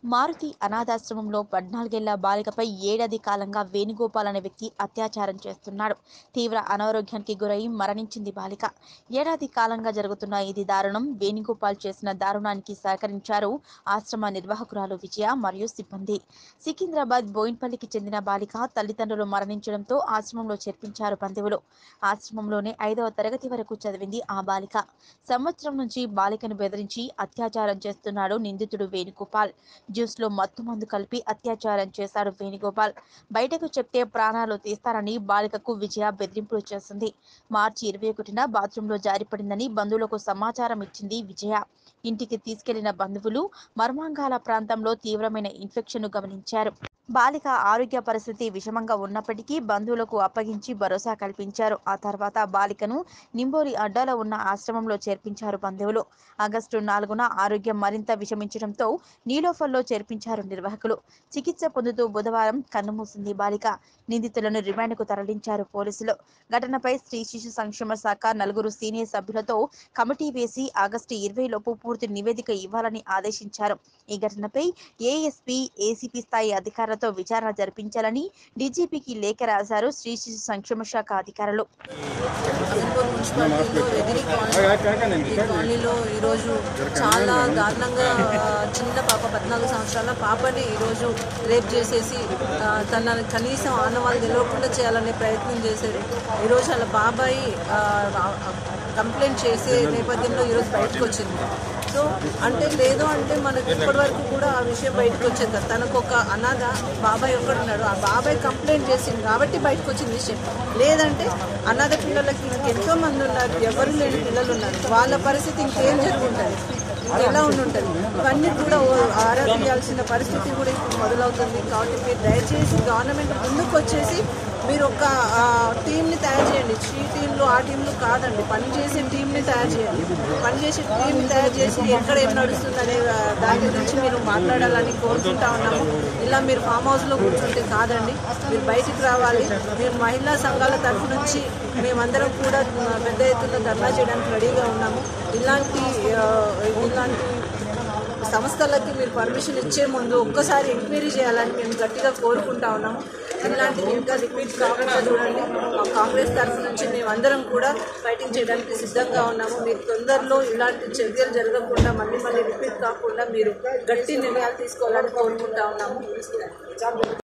మారుతి అనాథాశ్రమంలో పద్నాలుగేళ్ల బాలికపై ఏడాది కాలంగా వేణుగోపాల్ అనే వ్యక్తి అత్యాచారం చేస్తున్నాడు తీవ్ర అనారోగ్యానికి గురై మరణించింది బాలిక ఏడాది కాలంగా జరుగుతున్న ఇది దారుణం వేణుగోపాల్ చేసిన దారుణానికి సహకరించారు ఆశ్రమ నిర్వాహకురాలు విజయ మరియు సిబ్బంది సికింద్రాబాద్ బోయిన్పల్లికి చెందిన బాలిక తల్లిదండ్రులు మరణించడంతో ఆశ్రమంలో చేర్పించారు బంధువులు ఆశ్రమంలోనే ఐదవ తరగతి వరకు చదివింది ఆ బాలిక సంవత్సరం నుంచి బాలికను బెదిరించి అత్యాచారం చేస్తున్నాడు నిందితుడు వేణుగోపాల్ జ్యూస్ లో మత్తు మందు కలిపి అత్యాచారం చేశాడు వేణుగోపాల్ బయటకు చెప్తే ప్రాణాలు తీస్తారని బాలికకు విజయ బెదిరింపులు చేసింది మార్చి ఇరవై ఒకటిన బాత్రూంలో జారిపడిందని బంధువులకు సమాచారం ఇచ్చింది విజయ ఇంటికి తీసుకెళ్లిన బంధువులు మర్మాంగాల ప్రాంతంలో తీవ్రమైన ఇన్ఫెక్షన్ గమనించారు బాలిక ఆరోగ్య పరిస్థితి విషమంగా ఉన్నప్పటికీ బంధువులకు అప్పగించి భరోసా కల్పించారు ఆ తర్వాత బాలికను నింబోరి అడ్డాలో ఉన్న ఆశ్రమంలో చేర్పించారు బంధువులు ఆగస్టు నాలుగున ఆరోగ్యం మరింత విషమించడంతో నీలోఫల్లో చేర్పించారు నిర్వాహకులు చికిత్స పొందుతూ బుధవారం కన్నుమూసింది బాలిక నిందితులను రిమాండ్కు తరలించారు పోలీసులు ఘటనపై స్త్రీ శిశు సంక్షేమ శాఖ నలుగురు సీనియర్ సభ్యులతో కమిటీ వేసి ఆగస్టు ఇరవై లోపు పూర్తి నివేదిక ఇవ్వాలని ఆదేశించారు ఈ ఘటనపై ఏఎస్పీ ఏసీపీ స్థాయి అధికారులతో విచారణ జరిపించాలని డీజీపీకి లేఖ రాశారు స్త్రీ శిశు సంక్షేమ శాఖ అధికారులు అమీన్పూర్ మున్సిపాలిటీలో వెదిరి కాలనీ ఈ కాలనీలో ఈరోజు చాలా దారుణంగా ఆ, చిన్న పాప పద్నాలుగు సంవత్సరాల పాపని ఈరోజు రేప్ చేసేసి ఆ, తన కనీసం ఆనవాళ్ళు తెలియకుండా చేయాలనే ప్రయత్నం చేశారు ఈరోజు వాళ్ళ బాబాయి ఆ, ఆ, కంప్లైంట్ చేసే నేపథ్యంలో ఈరోజు బయటకు వచ్చింది సో అంటే లేదు అంటే మనకి ఇప్పటివరకు కూడా ఆ విషయం బయటకు వచ్చేది కాదు. తనకు ఒక అనాథ బాబాయ్ ఒక్కడున్నాడు ఆ బాబాయ్ కంప్లైంట్ చేసింది కాబట్టి బయటకు వచ్చింది విషయం లేదంటే అనాథ పిల్లలకి ఇంకెంతో మంది ఉన్నారు ఎవరు లేని పిల్లలు ఉన్నారు వాళ్ళ పరిస్థితి ఇంకేం జరుగుంటుంది ఇంకెలా ఉండి ఉంటుంది ఇవన్నీ కూడా ఓ- ఆరా తీయాల్సిన పరిస్థితి కూడా ఇప్పుడు మొదలవుతుంది కాబట్టి మీరు దయచేసి గవర్నమెంట్ ముందుకు వచ్చేసి మీరు ఒక ఆ, టీంని తయారు చేయండి ఈ టీంలు ఆ టీంలు కాదండి పనిచేసే టీంని తయారు చేయండి పనిచేసే టీంని తయారు చేసి ఎక్కడ ఏం నడుస్తుంది అనే ఆ, దాని గురించి మీరు మాట్లాడాలని కోరుకుంటా ఉన్నాము ఇలా మీరు ఫామ్ హౌస్లో కూర్చుంటే కాదండి మీరు బయటికి రావాలి మేము మహిళా సంఘాల తరఫు నుంచి మేమందరం కూడా ఆ, పెద్ద ఎత్తున ధర్నా చేయడానికి రెడీగా ఉన్నాము ఇలాంటి ఆ, ఇలాంటి సంస్థలకి మీరు పర్మిషన్ ఇచ్చే ముందు ఒక్కసారి ఎంక్వైరీ చేయాలని మేము గట్టిగా కోరుకుంటా ఉన్నాము ఇలాంటివి ఇంకా రిపీట్ కాకుండా చూడండి మా కాంగ్రెస్ తరఫు నుంచి మేమందరం కూడా ఫైటింగ్ చేయడానికి సిద్ధంగా ఉన్నాము మీరు తొందరలో ఇలాంటి చర్యలు జరగకుండా మళ్ళీ మళ్ళీ రిపీట్ కాకుండా మీరు గట్టి నిర్ణయాలు తీసుకోవాలని కోరుకుంటా ఉన్నాము